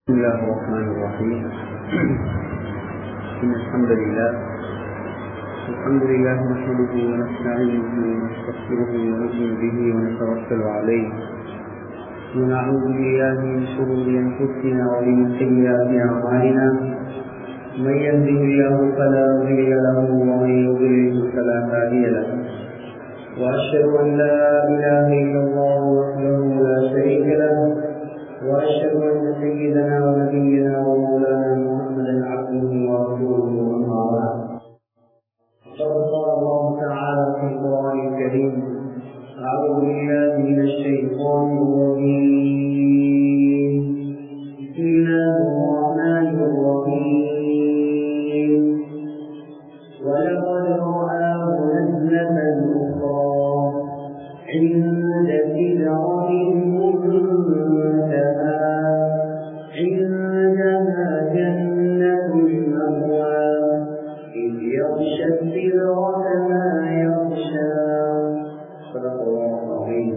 بسم الله الرحمن الرحيم إن الحمد لله الحمد لله نحمده ونستعينه ونستغفره ونؤمن به ونتوكل عليه ونعوذ بالله من شرور أنفسنا ومن سيئات أعمالنا من يهده الله فلا مضل له ومن يضلل فلا هادي له وأشهد أن لا إله إلا الله وحده لا شريك له واشهد ان سيدنا ونبينا ومولانا محمدا عبده ورسوله اما بعد فقد قال الله تعالى في القران الكريم اعوذ بالله من الشيطان الرجيم بسم الله الرحمن الرحيم ولقد رآه نزلة أخرى عند سدرة المنتهى عندها جنة المأوى إذ يغشى السدرة ما يغشى صدق الله العظيم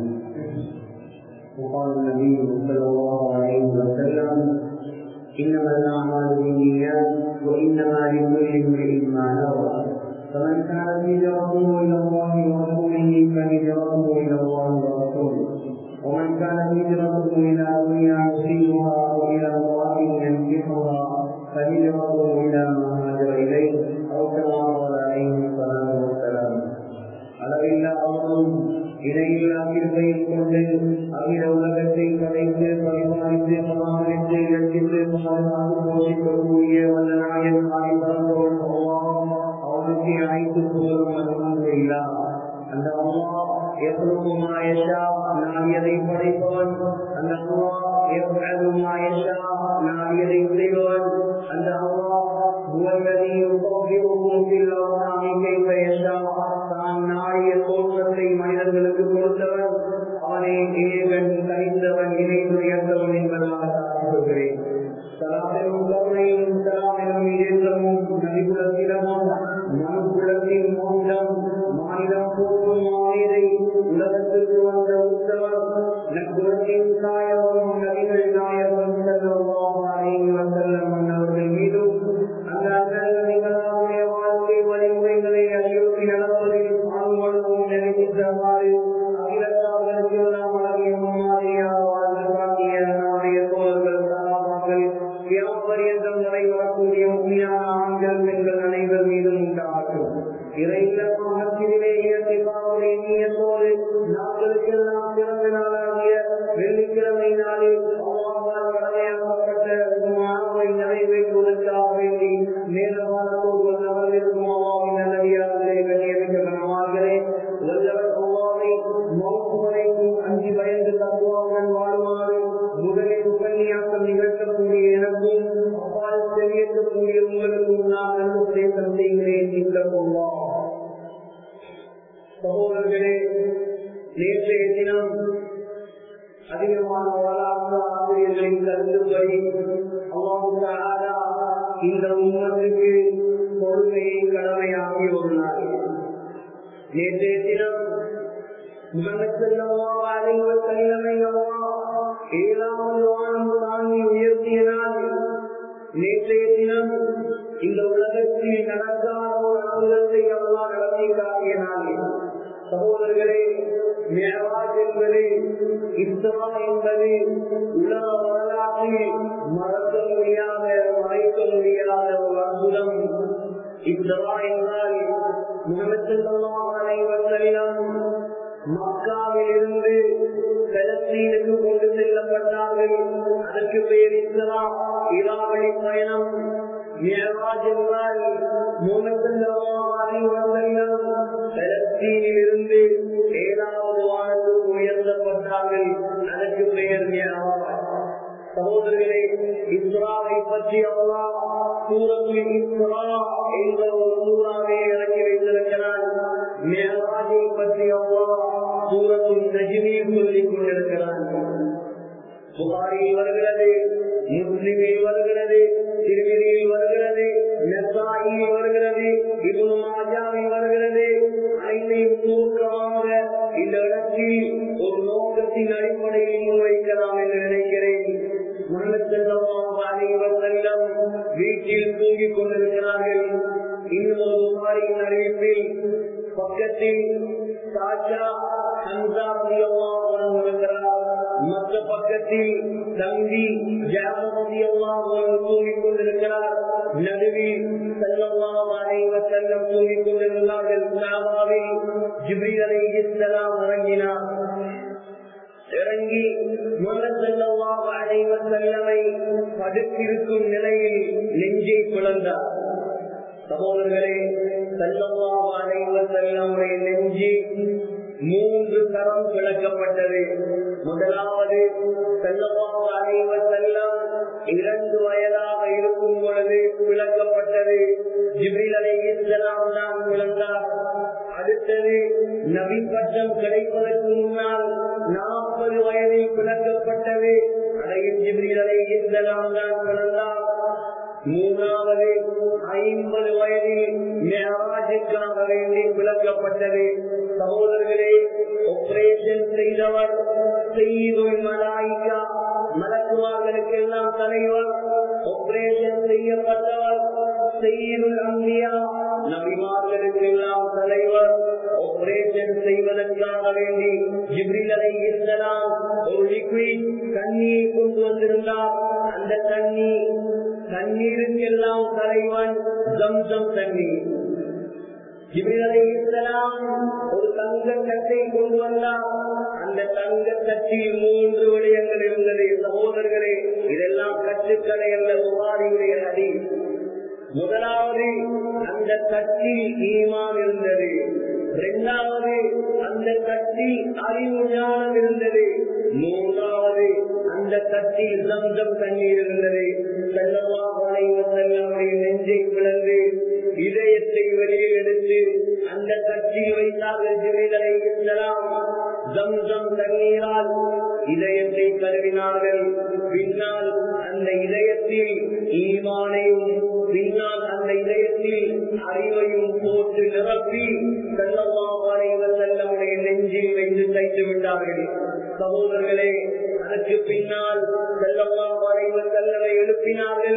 وقال النبي صلى الله عليه وسلم إنما الأعمال بالنيات وإنما لكل امرئ ما نوى فمن كانت هجرته إلى الله ورسوله فهجرته إلى الله ورسوله ومن كانت هجرته إلى دنيا يصيبها أو إلى امرأة ينكحها فهجرته إلى ما هاجر إليه أو كما قال عليه الصلاة والسلام அளவில்லா அவரும் இணையில்லா கிருப்பை கொண்டு அகில உலகத்தை படைத்து பரிமாறித்து பராமரித்து இலக்கித்து பாதுகாத்து போஷிக்கக்கூடிய வல்ல நாயன் ஆய்வாளர் அவனுக்கு அனைத்து புகழும் அல்ஹம்துலில்லா அந்த அல்லாஹ் يخلق ما يشاء நாம் எதை படைப்பவன் அந்த அல்லாஹ் يفعل ما يشاء நாம் எதை செய்வன் அந்த அல்லாஹ் هو الذي يطهركم في الأرحام كيف يشاء தான் நாடிய தோற்றத்தை மனிதர்களுக்கு கொடுத்தவன் அவனே ஏகன் தனித்தவன் இணை துயர்ந்தவன் என்பதாக சொல்கிறேன் சலாமிலும் கருணையும் சலாமிலும் இதேற்றமும் நபிகுலத்திடமும் மனுக்குலத்தின் மோட்டம் மாநிலம் போக்கும் மாநிலை உலகத்திற்கு வந்த உத்தவர் நக்குலத்தின் நாயகம் நபிகள் நாயகம் செல்லம் செல்லம் அவர்கள் மீதும் அந்த அண்ணாவுடைய வாழ்க்கை வழிமுறைகளை அறிவுறுத்தி நடப்பதில் பால்வளவும் நினைத்தவாறு அகிலத்தார்களுக்கு எல்லாம் அழகிய மாதிரியாக வாழ்ந்து காட்டிய நம்முடைய தோழர்கள் சகாபாக்கள் பரியந்தம் வரை வரக்கூடிய உண்மையான ஆண்கள் பெண்கள் அனைவர் மீதும் உண்டாகும் இறையிலே இயற்கைப்பாவுடைய நீயத்தோடு நாட்களுக்கெல்லாம் பிறந்த நாளாகிய வெள்ளிக்கிழமை நாளில் அவ்வாறு கடமையாக்கப்பட்ட மாணவை நிறைவேற்றுவதற்காக வேண்டி மேலவானத்தோடு நபர்களுக்கும் அவ்வாவின் நல்லடியார்களே கண்ணியமிக்க கணவார்களே வல்லவர் அவ்வாவை மௌத்து வரைக்கும் அஞ்சு பயந்து தத்துவாவுடன் வாழுமாறு முதலில் உபன்யாசம் நிகழ்த்தக்கூடிய எனக்கும் அவ்வாறு தெரியக்கூடிய உங்களுக்கும் நான் நல்ல உபதேசம் செய்கிறேன் இந்த போவோம் சகோதரர்களே நேற்றைய தினம் அதிகமான வரலாற்று ஆசிரியர்களின் கருத்துப்படி அல்லாஹு இந்த உண்மத்துக்கு பொறுமையை கடமையாகி ஒரு நாள் நேற்றைய தினம் ஏழாவது வானம் தாங்கி உயர்த்திய நாள் நேற்றைய தினம் இந்த உலகத்தில் நடக்காத ஒரு அனுகத்தை அல்லா நடத்தி காட்டிய நாள் சகோதரர்களே மேவாஜ் என்பது இஸ்ரா என்பது உலக வரலாற்றில் மறக்க முடியாத மறைக்க முடியாத ஒரு அற்புதம் இஸ்ரா என்றால் முகமது அனைவரும் மக்காவில் இருந்து பலஸ்தீனுக்கு கொண்டு செல்லப்பட்டார்கள் அதற்கு பெயர் இஸ்ரா இராவளி பயணம் மேவாஜ் என்றால் பலஸ்தீனில் இருந்து ஏழாவது வானத்துக்கு உயர்த்தப்பட்டார்கள் அதற்கு பெயர் மேவாஜ் சகோதரர்களே இஸ்ராவை பற்றி அல்லா சூரத்தில் இஸ்ரா என்ற ஒரு சூறாவை இறக்கி வைத்திருக்கிறான் மேலாஜை பற்றி அல்லா சூரத்தில் நஜினியில் சொல்லிக் கொண்டிருக்கிறான் புகாரில் வருகிறது முஸ்லிமில் வருகிறது திருவிழியில் வருகிறது நெசாயில் வருகிறது இவனு மாஜாவில் வருகிறது ஐந்தையும் சுருக்கமாக இந்த இடத்தில் ஒரு நோக்கத்தின் அடிப்படையில் முன்வைக்கலாம் என்று நினைக்கிறேன் முன்னூத்தி வீட்டில் தூங்கிக் கொண்டிருக்கிறார்கள் இன்னும் ஒரு புகாரின் அறிவிப்பில் பக்கத்தில் சாச்சா ஹம்சா ரலியல்லாஹு இருக்கிறார் மற்ற பக்கத்தில் தம்பி ஜாபர் ரலியல்லாஹு தூங்கிக் கொண்டிருக்கிறார் நடுவில் ஸல்லல்லாஹு அலைஹி வஸல்லம் தூங்கிக் கொண்டிருந்தார்கள் காபாவில் ஜிப்ரீல் அலைஹிஸ்ஸலாம் இறங்கினார் இறங்கி முகசல்லாஹு அலைஹி வஸல்லமை படுத்திருக்கும் நிலையில் நெஞ்சை பிளந்தார் சகோதரர்களே சல்லல்லாஹு அலைஹி வஸல்லமுடைய நெஞ்சு மூன்று தரம் விளக்கப்பட்டது முதலாவது சல்லல்லாஹு அலைஹி வஸல்லம் இரண்டு வயதாக இருக்கும் பொழுது விளக்கப்பட்டது ஜிப்ரீல் அலைஹிஸ்ஸலாம் தான் விளந்தார் அடுத்தது நபி பட்டம் கிடைப்பதற்கு முன்னால் நாற்பது வயதில் விளக்கப்பட்டது அதையும் ஜிப்ரீல் அலைஹிஸ்ஸலாம் தான் விளந்தார் மூணாவது ஐம்பது வயதில் மேராஜுக்காக வேண்டி விளக்கப்பட்டது சகோதரர்களே ஆபரேஷன் செய்தவர் செய்தும் மலாய்க்கா மலக்குமார்களுக்கு எல்லாம் தலைவர் ஆபரேஷன் செய்யப்பட்டவர் செய்யுள் அம்பியா நபிமார்களுக்கு எல்லாம் தலைவர் ஆபரேஷன் செய்வதற்காக வேண்டி ஜிப்ரில் அலை இருந்தலாம் ஒரு லிக்விட் தண்ணியை கொண்டு வந்திருந்தார் அந்த தண்ணி தண்ணீருக்கெல்லாம் தலைவன் ஜம்சம் தண்ணீர் ஒரு தங்க கட்டை கொண்டு வந்தார் அந்த தங்க கட்டில் மூன்று விடயங்கள் இருந்தது சகோதரர்களே இதெல்லாம் கட்டுக்கடை அல்ல புகாரியுடைய நதி முதலாவது அந்த கட்டில் ஈமான் இருந்தது இரண்டாவது அந்த கட்டில் அறிவு ஞானம் இருந்தது மூன்றாவது அந்த கட்டில் சம்சம் தண்ணீர் இருந்தது செல்லமா செல்லமுடைய நெஞ்சை பிளந்து இதயத்தை வெளியில் எடுத்து அந்த கட்சியில் வைத்தார்கள் ஜிவிகளை இஸ்லாம் ஜம்சம் தண்ணீரால் இதயத்தை கருவினார்கள் பின்னால் அந்த இதயத்தில் ஈமானையும் பின்னால் அந்த இதயத்தில் அறிவையும் போட்டு நிரப்பி செல்லமாவானைவர் செல்லமுடைய நெஞ்சில் வைத்து தைத்து விட்டார்கள் சகோதரர்களே அதற்கு பின்னால் செல்லமாவானைவர் செல்லவை எழுப்பினார்கள்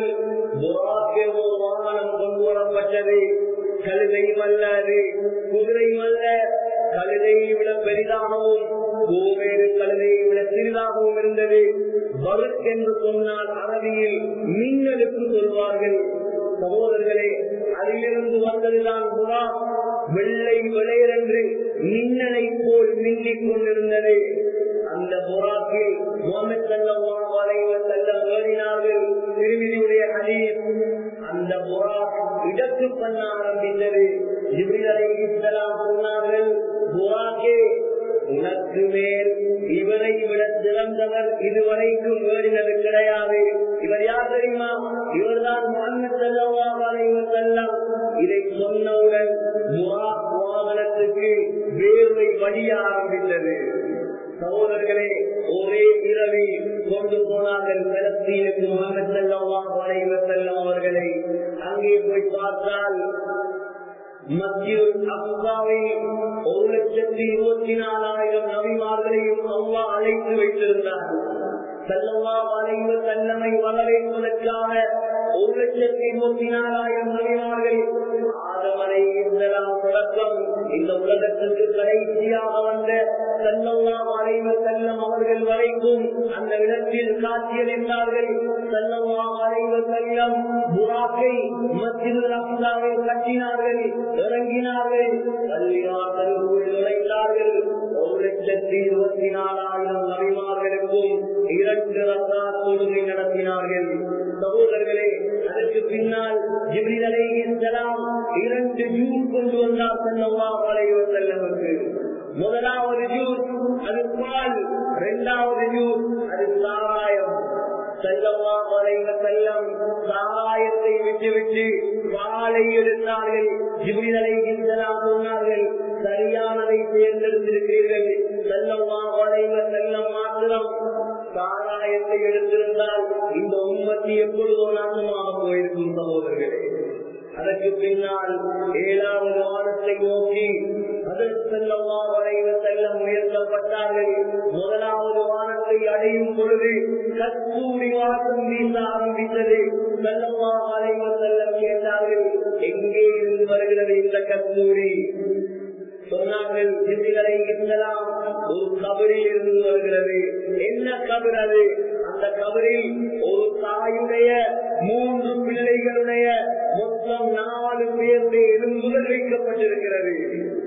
ஒரு வாகனம் கொண்டு வரப்பட்டது கழுதையும் அல்ல அது குதிரையும் அல்ல கழுதையை விட பெரிதாகவும் கோவேறு கழுதையை விட சிறிதாகவும் இருந்தது பருக் என்று சொன்னால் அரபியில் மின்னலுக்கு சொல்வார்கள் சகோதரர்களே அதிலிருந்து வந்ததுதான் புறா வெள்ளை விளையரென்று மின்னலை போல் மின்னிக் கொண்டிருந்தது அந்த புறாக்கில் முகமது சல்லல்லாஹு அலைஹி வஸல்லம் ஏறினார்கள் திருமிதியுடைய ஹதீஸ் அந்த புறா இடத்து பண்ண ஆரம்பித்தது ஜிப்ரீல் அலைஹிஸ்ஸலாம் சொன்னார்கள் புறாக்கே உனக்கு மேல் இவரை விட சிறந்தவர் இதுவரைக்கும் ஏறினது கிடையாது இவர் யார் தெரியுமா இவர்தான் முகமது சல்லல்லாஹு அலைஹி வஸல்லம் இதை சொன்னவுடன் புறா வாகனத்துக்கு வேர்வை வடிய ஆரம்பித்தது சகோதரர்களே ஒரே இரவில் கொண்டு போனார்கள் பலஸ்தீனுக்கு முகமது செல்லவாக செல்லும் அவர்களை அங்கே போய் பார்த்தால் மத்தியில் அப்பாவில் ஒரு லட்சத்தி இருபத்தி நாலாயிரம் நபிமார்களையும் அவ்வா அழைத்து வைத்திருந்தார் செல்லவா வளைவு செல்லமை வரவேற்பதற்காக ஒரு லட்சத்தி இருபத்தி நாலாயிரம் நபிமார்கள் ஆதமனை இதெல்லாம் தொடக்கம் இந்த உலகத்திற்கு கடைசியாக வந்த செல்லவா வளைவு செல்லம் அவர்கள் வரைக்கும் அந்த இடத்தில் காட்சியளித்தார்கள் செல்லவா வளைவு செல்லம் புறாக்கை மத்தியில் அம்சாவை கட்டினார்கள் இறங்கினார்கள் பள்ளிவாசலுக்குள் நுழைந்தார்கள் ஒரு லட்சத்தி இருபத்தி நாலாயிரம் நபிமார்களுக்கும் இரண்டு ரத்தா தொழுகை நடத்தினார்கள் சகோதரர்களே அதற்கு பின்னால் ஜிபிரலை செல்லாம் இரண்டு ஜூஸ் கொண்டு வந்தார் செல்லவா வளைவு செல்லவருக்கு முதலாவது ஜூஸ் அது பால் இரண்டாவது ஜூஸ் அது சாராயம் செல்லவா வளைவ செல்லம் சாராயத்தை விட்டுவிட்டு பாலை எடுத்தார்கள் ஜிபிரலை செல்லாம் சொன்னார்கள் சரியானதை தேர்ந்தெடுத்திருக்கிறீர்கள் செல்லவா வளைவ செல்லம் மாத்திரம் சாராயத்தை எடுத்திருந்தால் இந்த உண்மத்தி எப்பொழுதோ நாசமாக போயிருக்கும் சகோதரர்களே அதற்கு பின்னால் ஏழாவது வானத்தை நோக்கி அதற்கு செல்லவா வரைவ செல்ல முயற்சப்பட்டார்கள் முதலாவது வானத்தை அடையும் பொழுது கஸ்தூரி வாசம் வீச ஆரம்பித்தது செல்லவா வரைவ செல்ல பேரிடம் கூடி சொன்னார்கள் ஜில்லிகளை இருந்தலாம் ஒரு கபரில் இருந்து வருகிறது என்ன கபர் அது அந்த கபரில் ஒரு தாயுடைய மூன்று பிள்ளைகளுடைய மொத்தம் நாலு பேருடைய எலும்புகள் வைக்கப்பட்டிருக்கிறது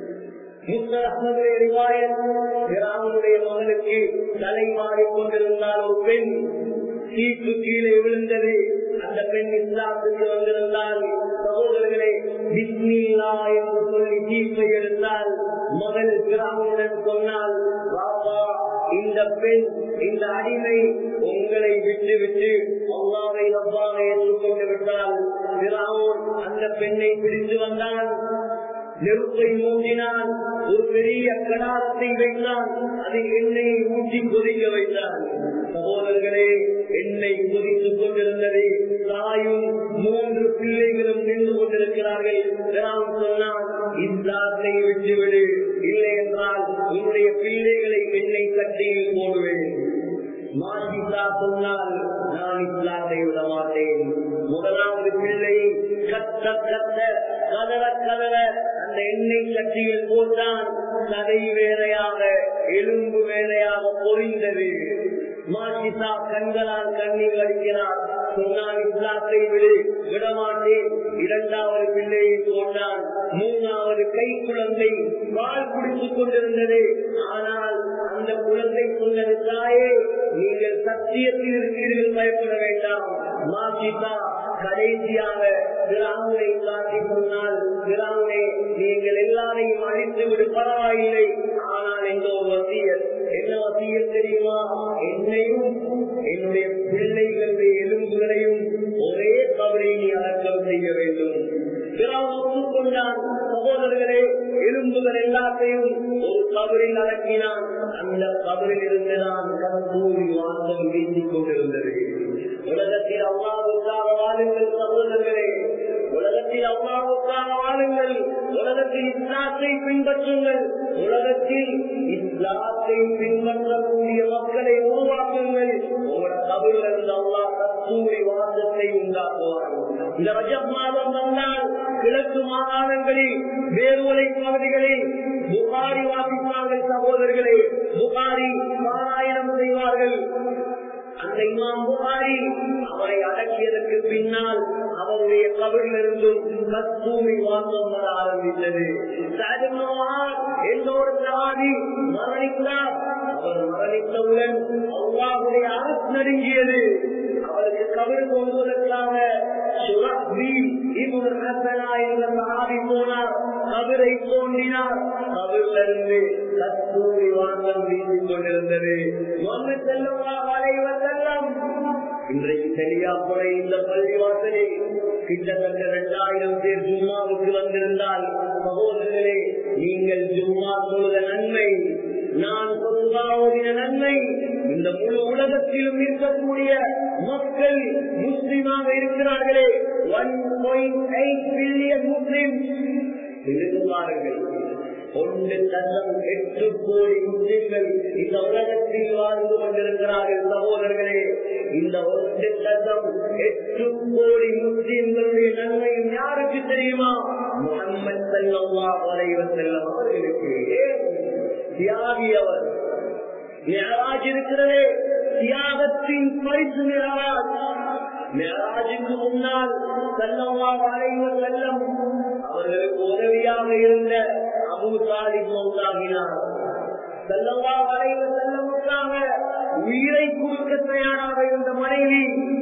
முத்தரசனுடைய மகனுக்கு தலை மாறிக்கொண்டிருந்தால் ஒரு பெண் சீப்பு கீழே விழுந்தது அந்த பெண் இஸ்லாத்துக்கு வந்திருந்தால் சகோதரர்களே பிஸ்மில்லா என்று சொல்லி தீர்ப்பை எடுத்தால் மகள் கிராமுடன் சொன்னால் பாப்பா இந்த பெண் இந்த அடிமை உங்களை விட்டு விட்டு அல்லாவை ரப்பாக ஏற்றுக்கொண்டு விட்டால் கிராமம் அந்த பெண்ணை பிடித்து வந்தான் நெருப்பை மூட்டினான் ஒரு பெரிய கடாரத்தை வைத்தான் அதில் எண்ணெயை ஊற்றி கொதிக்க வைத்தான் சகோதரர்களே எண்ணெய் கொதித்துக் கொண்டிருந்தது தாயும் மூன்று பிள்ளைகளும் நின்று கொண்டிருக்கிறார்கள் நான் சொன்னான் இஸ்லாத்தை விட்டுவிடு இல்லை என்றால் உன்னுடைய பிள்ளைகளை எண்ணெய் கட்டியில் போடுவேன் மாசிதா சொன்னால் நான் இஸ்லாத்தை விட மாட்டேன் முதலாவது பிள்ளை கத்த கத்த கதற கதற அந்த எண்ணெய் கட்டியில் போட்டான் கதை வேறையாக எலும்பு வேறையாக பொறிந்தது மாசிதா கண்களால் கண்ணீர் அடிக்கிறார் சொன்னான் இஸ்லாத்தை விடு விடமாட்டேன் இரண்டாவது பிள்ளையை போட்டான் மூணாவது கை குழந்தை பால் குடித்துக் கொண்டிருந்தது ஆனால் அந்த குழந்தை சொன்னது தாயே நீங்கள் சத்தியத்தில் இருக்கிறீர்கள் பயப்பட வேண்டாம் மாசிதா கடைசியாக கிராமனை காட்டி சொன்னால் கிராமே நீங்கள் எல்லாரையும் அழித்து விடு பரவாயில்லை ஆனால் எந்த ஒரு வசியல் என்ன வசியல் தெரியுமா என்னையும் என்னுடைய பிள்ளைகளுடைய எலும்புகளையும் ஒரே கவலை நீ அடக்கம் செய்ய வேண்டும் கொண்டான் சகோதரர்களே எலும்புகள் எல்லாத்தையும் ஒரு கபரில் அடக்கினான் அந்த கபரில் இருந்து நான் கந்தூரி வாசம் வீசிக் கொண்டிருந்தது உலகத்தில் அவ்வாவுக்காக வாழுங்கள் சகோதரர்களே உலகத்தில் அவ்வாவுக்காக வாழுங்கள் உலகத்தில் இஸ்லாத்தை பின்பற்றுங்கள் உலகத்தில் இஸ்லாத்தை பின்பற்றக்கூடிய மக்களை உருவாக்குங்கள் உங்களோட கபில் இருந்து அவ்வா கஸ்தூரி வாசத்தை உண்டாக்குவார் இந்த ரஜப் மாதம் வந்தால் கிழக்கு மாகாணங்களில் வேறுவலை பகுதிகளில் புகாரி வாசிப்பார்கள் சகோதரர்களே புகாரி பாராயணம் செய்வார்கள் அந்த இமாம் புகாரி அவரை அடக்கியதற்கு பின்னால் அவருடைய கவிழிலிருந்தும் கஸ்தூரி வாசம் வர ஆரம்பித்தது எல்லோரு சகாதி மரணித்தார் அவர் மரணித்தவுடன் அல்லாவுடைய அரசு நடுங்கியது அவருக்கு கவிழ் கொள்வதற்காக கவிரை தோன்றினார் கவிரிலிருந்து கஸ்தூரி வாசம் வீசிக் கொண்டிருந்தது செல்லம் இன்றைக்கு தெளியாப்புறை இந்த பள்ளிவாசலில் கிட்டத்தட்ட இரண்டாயிரம் பேர் ஜும்மாவுக்கு வந்திருந்தால் சகோதரர்களே நீங்கள் ஜும்மா தொழுத நன்மை நான் பொதுவாக நன்மை இந்த முழு உலகத்திலும் இருக்கக்கூடிய மக்கள் முஸ்லிமாக இருக்கிறார்களே ஒன் பாயிண்ட் எயிட் பில்லியன் முஸ்லிம் பாருங்கள் ஒன்று தசம் எட்டு கோடி முஸ்லிம்கள் இந்த உலகத்தில் வாழ்ந்து கொண்டிருக்கிறார்கள் சகோதரர்களே இந்த ஒன்று தசம் எட்டு கோடி முஸ்லிம்களுடைய நன்மையும் யாருக்கு தெரியுமா முகம்மது செல்லவா வரைவர் செல்லம் அவர்களுக்கு தியாகி அவர் மேராஜ் இருக்கிறதே தியாகத்தின் பரிசு மேராஜ் மேராஜுக்கு முன்னால் செல்லவா வரைவர் செல்லம் அவர்களுக்கு உதவியாக இருந்த அபு தாலிப் மௌத்தாகினார் செல்லவா வரைவு செல்லமுக்காக உயிரை கொடுக்க தயாராக இருந்த மனைவி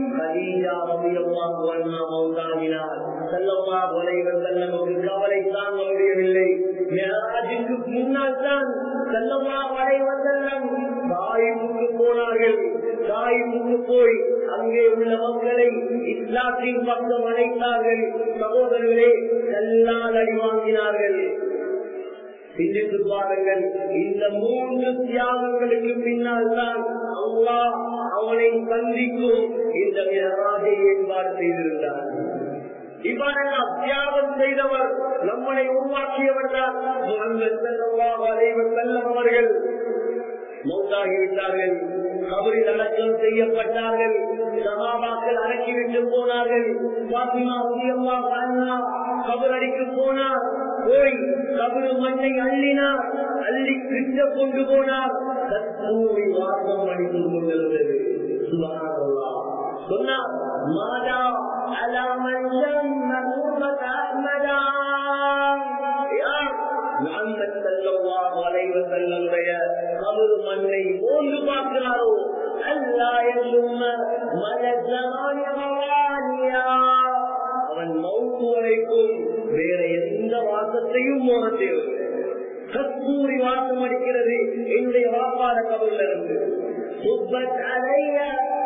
மௌத்தாகினார் செல்லவா வரைவு செல்லமுக்கு கவலை தாங்க முடியவில்லை மேராஜுக்கு முன்னால் தான் செல்லவா வரைவ செல்லம் தாய்ப்புக்கு போனார்கள் தாய்ப்புக்கு போய் அங்கே உள்ள மக்களை இஸ்லாத்தின் பக்கம் அழைத்தார்கள் சகோதரர்களே கல்லால் அடி வாங்கினார்கள் சிந்தித்து பாருங்கள் இந்த மூன்று தியாகங்களுக்கு பின்னால் தான் அல்லா அவனை சந்திக்கும் இந்த மிகராஜை ஏற்பாடு செய்திருந்தார் இவ்வாறெல்லாம் தியாகம் செய்தவர் நம்மளை உருவாக்கியவர் தான் அலைவர் செல்லம் அவர்கள் மௌத்தாகிவிட்டார்கள் கபரில் அடக்கம் செய்யப்பட்டார்கள் சகாபாக்கள் அடக்கிவிட்டு போனார்கள் பாத்திமா உதயமா கபரடிக்கு போனார் போய் கபரு மண்ணை அள்ளினார் அள்ளி கிட்ட கொண்டு போனார் கத்தூரி வாசம் அடித்து கொண்டிருந்தது சுபகாரல்லா சொன்னார் மாதா அலாமன் அஹ்மதா யார் முகம்மது ஸல்லல்லாஹு அலைஹி வஸல்லமுடைய கபர் மண்ணை போன்று பார்க்கிறாரோ அல்லா யசும்ம மலஜமானி மவானியா அவன் மௌத்து வரைக்கும் வேற எந்த வாசத்தையும் மோர தேவையில்லை கஸ்தூரி வாசம் அடிக்கிறது என்னுடைய வாப்பாட கபர்ல இருந்து சுப்பத் அலைய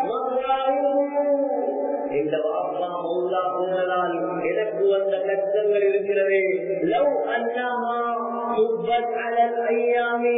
இந்த வாப்பா மௌலா போனதால் எனக்கு வந்த கஷ்டங்கள் இருக்கிறது லவ் அன்னமா சுப்பத் அலல் ஐயாமி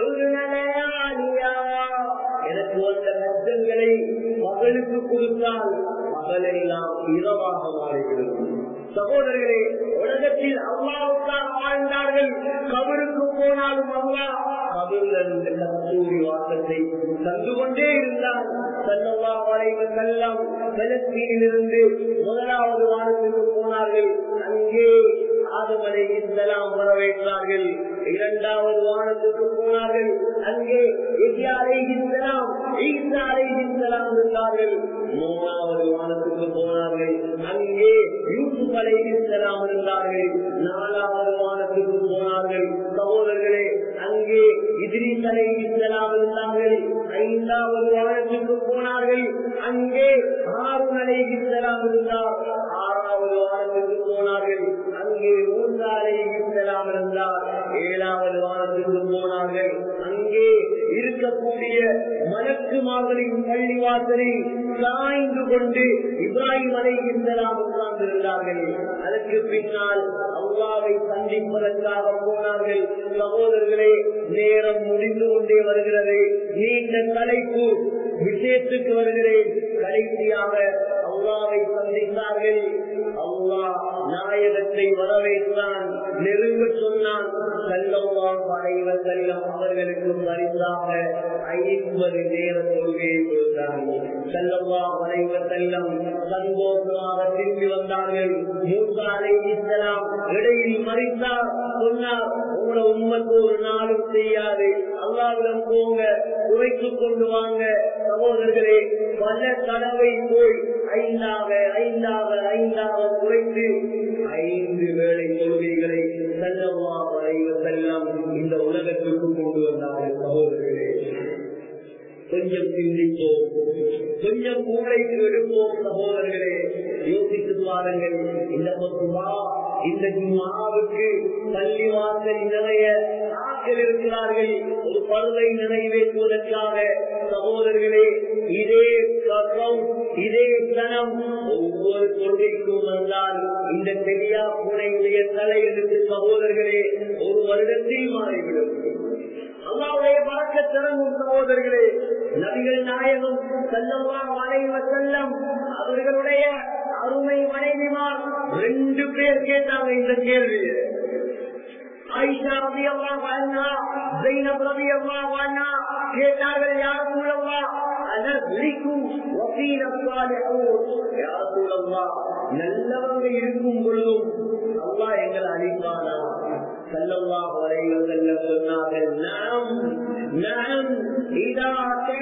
எனக்கு வந்த கஷ்டங்களை மகளுக்கு கொடுத்தால் மகளெல்லாம் இரவாக மாறிவிடும் சகோதரர்களே உலகத்தில் அல்லாவுக்காக வாழ்ந்தார்கள் கபருக்கு போனாலும் அல்லா கபரிலிருந்து கஸ்தூரி வாசத்தை தந்து கொண்டே இருந்தால் சல்லல்லா வளைவு செல்லம் பலஸ்தீனிலிருந்து முதலாவது வாரத்துக்கு போனார்கள் அங்கே ஆதமலை இஸ்லாம் வரவேற்றார்கள் இரண்டாவது வானத்துக்கு போனார்கள் அங்கே எஜியாரை இஸ்லாம் ஈசாரை இஸ்லாம் இருந்தார்கள் மூணாவது வானத்துக்கு போனார்கள் அங்கே யூசுப் அலை இஸ்லாம் இருந்தார்கள் நாலாவது வானத்துக்கு போனார்கள் சகோதரர்களே அங்கே இதிரிஸ் அலை இஸ்லாம் இருந்தார்கள் ஐந்தாவது வானத்துக்கு போனார்கள் அங்கே ஆறும் அலை இஸ்லாம் இருந்தார் ஆறாவது வானத்துக்கு போனார்கள் அங்கே மூன்றா அலை இஸ்லாம் இருந்தார் ஏழாவது வானத்துக்கு போனார்கள் அங்கே இருக்கக்கூடிய மலக்குமார்களின் பள்ளிவாசலில் சாய்ந்து கொண்டு இப்ராஹிம் அலை இஸ்லாம் உட்கார்ந்திருந்தார்கள் அதற்கு பின்னால் அல்லாவை சந்திப்பதற்காக போனார்கள் சகோதரர்களே நேரம் முடிந்து கொண்டே வருகிறது நீண்ட தலைப்பு விஷயத்துக்கு வருகிறேன் கடைசியாக அல்லாவை சந்தித்தார்கள் அல்லாஹ் நாயகத்தை வரவேற்றான் நெருங்க சொன்னான் செல்லவா படைவ செல்லம் அவர்களுக்கு பரிசாக ஐம்பது நேர தொழுகையை கொடுத்தான் செல்லவா படைவ செல்லம் சந்தோஷமாக திரும்பி வந்தார்கள் மூசாலை இஸ்லாம் இடையில் மறித்தார் சொன்னார் உங்களை உண்மைக்கு ஒரு நாளும் செய்யாது அல்லாவிடம் போங்க குறைத்து கொண்டு வாங்க சகோதரர்களே பல தடவை போய் ஐந்தாக ஐந்தாக ஐந்தாக குறைத்து ஐந்து வேளை கொள்கைகளை செல்லவா வரைவ செல்லம் இந்த உலகத்திற்கு கொண்டு வந்தார்கள் சகோதரர்களே கொஞ்சம் சிந்திப்போம் கொஞ்சம் மூளைக்கு எடுப்போம் சகோதரர்களே யோசித்து பாருங்கள் இந்த பொதுவா இந்த ஜும்மாவுக்கு பள்ளிவாசல் நிறைய ஆட்கள் இருக்கிறார்கள் ஒரு பருவை நிறைவேற்றுவதற்காக சகோதரர்களே இதே கர்வம் இதே கணம் ஒவ்வொரு கொள்கைக்கும் வந்தால் இந்த பெரியா புனையுடைய தலை எடுத்து சகோதரர்களே ஒரு வருடத்தில் மாறிவிடும் அல்லாவுடைய வழக்க திறங்கும் சகோதரர்களே நபிகள் நாயகம் செல்லவா வளைவ செல்லம் அவர்களுடைய அருமை மனைவிமார் ரெண்டு பேர் கேட்டாங்க இந்த கேள்வியை ஆயிஷா ரவி அல்லா வாழ்னா ஜெயினப் ரவி அல்லா வாழ்னா கேட்டார்கள் யார் மூலமா நல்லவங்க இருக்கும் பொழுதும் அல்லா எங்களை அழிப்பானா செல்லவா வரைகள் செல்ல சொன்னார்கள் நாம் நாம் இதா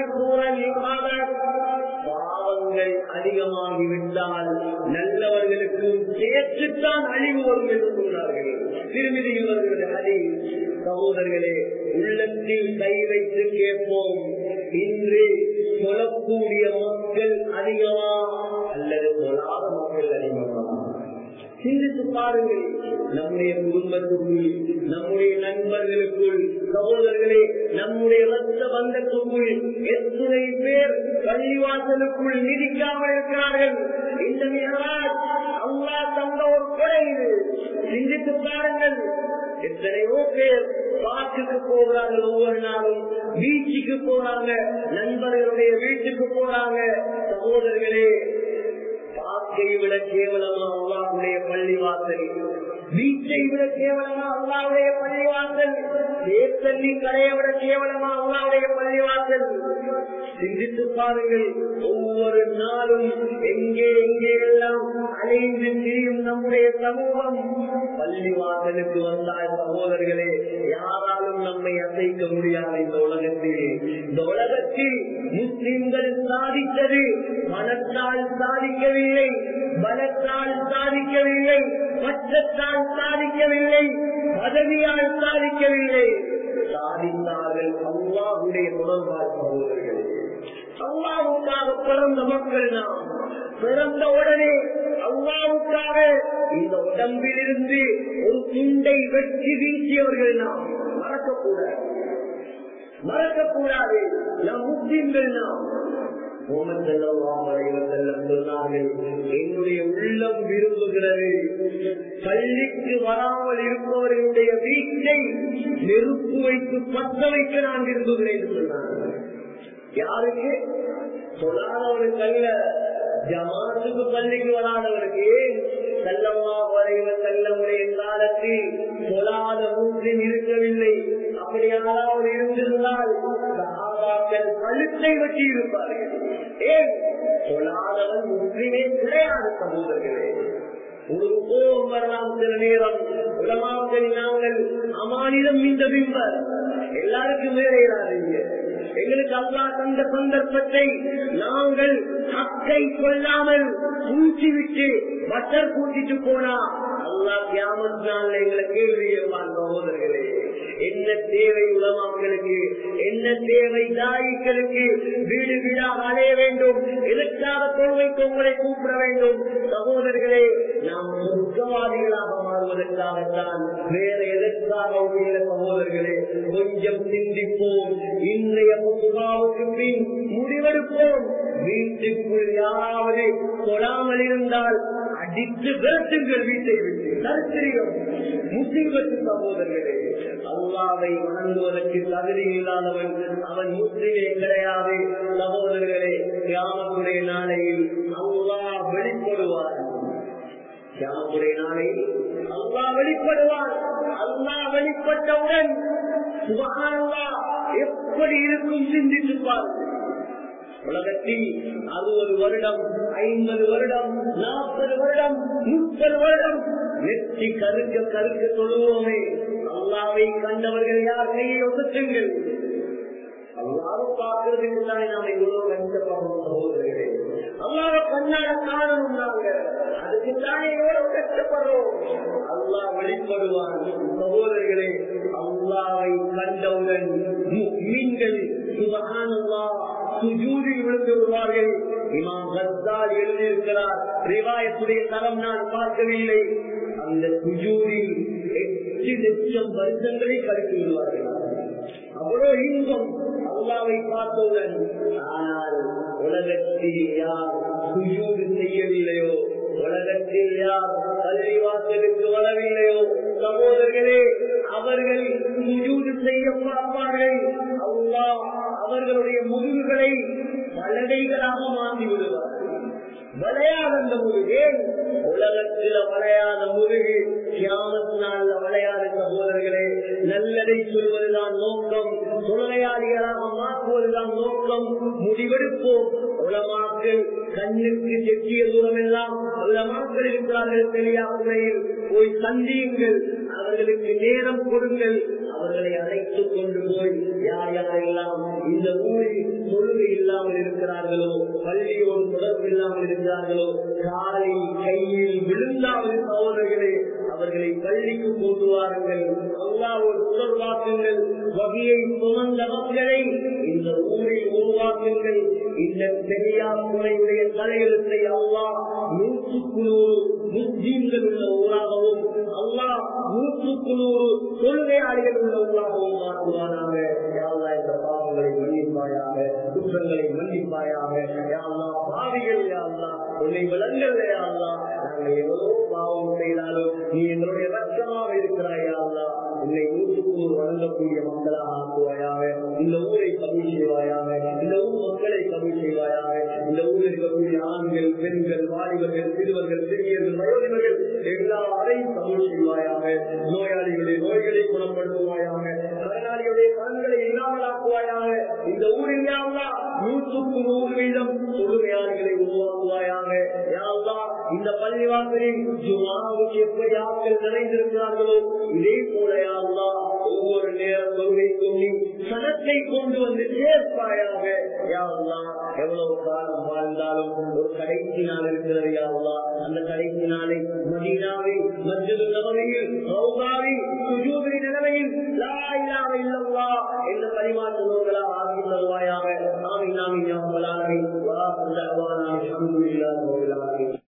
பாவங்கள் அதிகமாகிவிட்டால் நல்லவர்களுக்கும் சேர்த்துத்தான் அழிவு வரும் என்று சொன்னார்கள் திருமதியில் வருகிறது அதை சகோதரர்களே உள்ளத்தில் கை வைத்து கேட்போம் இன்று சொல்லக்கூடிய மக்கள் அதிகமா அல்லது சொல்லாத மக்கள் அதிகமா சிந்தித்து பாருங்கள் நம்முடைய குடும்பத்துக்குள் நம்முடைய நண்பர்களுக்குள் சகோதரர்களே நம்முடைய ரத்த பந்தத்துக்குள் எத்தனை பேர் பள்ளிவாசலுக்குள் நீடிக்காமல் இருக்கிறார்கள் இந்த மிகராஜ் அல்லா தந்த ஒரு கொடை இது சிந்தித்து பாருங்கள் எத்தனையோ பேர் பார்க்குக்கு போகிறார்கள் ஒவ்வொரு நாளும் பீச்சுக்கு போறாங்க நண்பர்களுடைய வீட்டுக்கு போறாங்க சகோதரர்களே பார்க்கை விட கேவலமா அல்லாவுடைய பள்ளிவாசல் வீட்டை விட கேவலமா அல்லாவுடைய பள்ளிவாசல் தேர்தல்லி கடையை விட கேவலமா அல்லாவுடைய பள்ளிவாசல் சிந்தித்து பாருங்கள் ஒவ்வொரு நாளும் எங்கே எங்கே எல்லாம் அலைந்து திரியும் நம்முடைய சமூகம் பள்ளிவாசலுக்கு வந்தால் சகோதரர்களே யாராலும் நம்மை அசைக்க முடியாது இந்த உலகத்தில் இந்த உலகத்தில் முஸ்லிம்கள் சாதித்தது மனத்தால் சாதிக்கவில்லை பலத்தால் சாதிக்கவில்லை பச்சத்தால் சாதிக்கவில்லை பதவியால் சாதிக்கவில்லை சாதித்தார்கள் அல்லாஹுடைய தொடர்பால் சகோதரர்கள் அல்லாவுக்காக பிறந்த மக்கள் நாம் பிறந்த உடனே அல்லாவுக்காக இந்த உடம்பிலிருந்து ஒரு துண்டை வெற்றி வீசியவர்கள் நாம் மறக்கக்கூடாது மறக்கக்கூடாது நம் முஸ்லிம்கள் நாம் என்னுடைய உள்ளம் விரும்புகிறது பள்ளிக்கு வராமல் இருப்பவர்களுடைய வீட்டை நெருப்பு வைத்து பத்த வைக்க நான் விரும்புகிறேன் என்று சொன்னார்கள் யாருக்கு சொல்லாதவருக்கு அல்ல ஜமாத்துக்கு பள்ளிக்கு வராதவருக்கு செல்லம்மா வரைவ செல்லமுடைய காலத்தில் சொல்லாத முஸ்லிம் இருக்கவில்லை அப்படி யாராவது இருந்திருந்தால் சகாபாக்கள் கழுத்தை வச்சு இருப்பார்கள் ஏன் சொல்லாதவன் முஸ்லிமே கிடையாது சகோதரர்களே உங்களுக்கு கோபம் வரலாம் சில நேரம் உலமாக்கள் நாங்கள் அமானிதம் இந்த பிம்பர் எல்லாருக்கும் வேற இராதீங்க எங்களுக்கு அல்லா தந்த சந்தர்ப்பத்தை நாங்கள் ஹக்கை கொள்ளாமல் பூச்சிவிட்டு பட்டர் பூச்சிட்டு போனா அல்லா கியாமத் நாள் எங்களை கேள்வி கேட்பான் சகோதரர்களே என்ன தேவை உலமாக்களுக்கு என்ன தேவை தாய்களுக்கு வீடு வீடாக அலைய வேண்டும் எதற்காக தொழுவைக்கு உங்களை கூப்பிட வேண்டும் சகோதரர்களே நாம் சொர்க்கவாதிகளாக மாறுவதற்காகத்தான் வேற எதற்காக உள்ள சகோதரர்களே கொஞ்சம் சிந்திப்போம் இன்றைய புகாவுக்கு பின் முடிவெடுப்போம் வீட்டுக்குள் யாராவது தொடாமல் இருந்தால் அடித்து விரட்டுங்கள் வீட்டை விட்டு கருத்திரியம் முஸ்லிம்களுக்கு சகோதரர்களே அல்லாவை வணங்குவதற்கு தகுதி இல்லாதவன் அவன் முஸ்லிமே கிடையாது சகோதரர்களே கிராமத்துடைய நாளையில் அல்லா வெளிப்படுவார் கிராமத்துடைய நாளையில் அல்லா வெளிப்படுவான் அல்லா வெளிப்பட்டவுடன் சுபகானல்லா எப்படி இருக்கும் சிந்தித்து பாருங்கள் உலகத்தில் அறுபது வருடம் ஐம்பது வருடம் நாற்பது வருடம் முப்பது வருடம் நெற்றி கருக்க கருக்க தொழுவோமே அல்லாவை கண்டவர்கள் யார் கையை ஒதுக்குங்கள் அல்லாவும் பார்க்கறதுக்கு தானே நாம இவ்வளவு கஷ்டப்படுறோம் சகோதரர்களே அல்லாவ கண்ணாட காணணும் நாங்க அதுக்கு தானே எவ்வளவு கஷ்டப்படுறோம் அல்லா வெளிப்படுவான் சகோதரர்களே அல்லாவை கண்டவுடன் மீன்கள் சுபகானல்லா சுஜூதில் விழுந்து விடுவார்கள் இமாம் கத்தால் எழுதியிருக்கிறார் ரிவாயத்துடைய தரம் நான் பார்க்கவில்லை அந்த சுஜூதில் எட்டு லட்சம் வருஷங்களை கழித்து விடுவார்கள் அவ்வளவு இன்பம் அல்லாவை பார்த்தவுடன் ஆனால் உலகத்தில் யார் சுஜூது செய்யவில்லையோ உலகத்தில் யார் பள்ளிவாசலுக்கு வரவில்லையோ சகோதரர்களே அவர்கள் சுஜூது செய்ய பார்ப்பார்கள் அல்லா அவர்களுடைய முதுகுகளை பலகைகளாக மாற்றி விடுவார்கள் விளையாட அந்த முதுகு உலகத்தில விளையாத முதுகு கியாமத்தினால விளையாட சகோதரர்களே நல்லதை சொல்வதுதான் நோக்கம் தொழிலாளிகளாக மாற்றுவதுதான் நோக்கம் முடிவெடுப்போம் உலமாக்கள் கண்ணுக்கு செட்டிய தூரம் எல்லாம் உலமாக்கள் இருக்கிறார்கள் தெரியாத முறையில் போய் சந்தியுங்கள் அவர்களுக்கு நேரம் கொடுங்கள் அவர்களை அழைத்துக் கொண்டு போய் யார் யாரெல்லாம் இந்த ஊரில் தொழுகை இல்லாமல் இருக்கிறார்களோ பள்ளியோடு தொடர்பு இல்லாமல் இருக்கிறார்களோ காலை கையில் விழுந்தாவது சகோதரர்களே அவர்களை பள்ளிக்கு கொண்டு வாருங்கள் அல்லாவோடு தொடர்பாக்குங்கள் வகையை சுமந்த மக்களை இந்த ஊரில் உருவாக்குங்கள் இந்த பெரியார் முறையுடைய தலையெழுத்தை அல்லா நூற்றுக்கு நூறு முஸ்லீம்கள் உள்ள ஊராகவும் அல்லா நூற்றுக்கு நூறு கொள்கையாளிகள் உள்ள ஊராகவும் மாற்றுவானாக யாழ்லா இந்த பாவங்களை மன்னிப்பாயாக குற்றங்களை மன்னிப்பாயாக யாழ்லா பாவிகள் யாழ்லா உன்னை விலங்கல் யாழ்லா நாங்கள் எவ்வளவு பாவம் செய்தாலும் நீ எங்களுடைய ரத்தமாக இருக்கிறாய் யாழ்லா உன்னை நூற்றுக்கு நூறு வழங்கக்கூடிய மக்களாக ஆக்குவாயாக இந்த ஊரை கபூல் செய்வாயாக இந்த ஊர் மக்களை கபூல் செய்வாயாக இந்த ஊரில் இருக்கக்கூடிய ஆண்கள் பெண்கள் வாலிபர்கள் சிறுவர்கள் சிறியர்கள் வயோதிபர்கள் எல்லாரையும் கபூல் செய்வாயாக நோயாளிகளுடைய நோய்களை குணப்படுத்துவாயாக கடனாளியுடைய கண்களை இல்லாமலாக்குவாயாக இந்த ஊரில் யாவா நூற்றுக்கு நூறு வீதம் தொழுமையாளிகளை உருவாக்குவாயாக தருவாயாக யா அல்லாஹ் இந்த பள்ளிவாசலில் ஜுமாவுக்கு எப்படி ஆட்கள் நிறைந்திருக்கிறார்களோ இதே போல யா அல்லாஹ் ஒவ்வொரு நேர தொழுகைக்கும் நீ சனத்தை கொண்டு வந்து சேர்ப்பாயாக யா அல்லாஹ் எவ்வளவு காலம் வாழ்ந்தாலும் ஒரு கடைசி நாள் இருக்கிறது யா அல்லாஹ் அந்த கடைசி நாளை மதீனாவில் மஸ்ஜிது நபவியில் ரவுதாவில் சுஜூதின் நிலைமையில் லா இலாஹ இல்லல்லாஹ் என்ற பரிமாற்றங்களா ஆகி தருவாயாக ஆமீன் ஆமீன் யா ரப்பல் ஆலமீன் வா அல்லாஹ் அல்ஹம்துலில்லாஹி ரப்பில் ஆலமீன்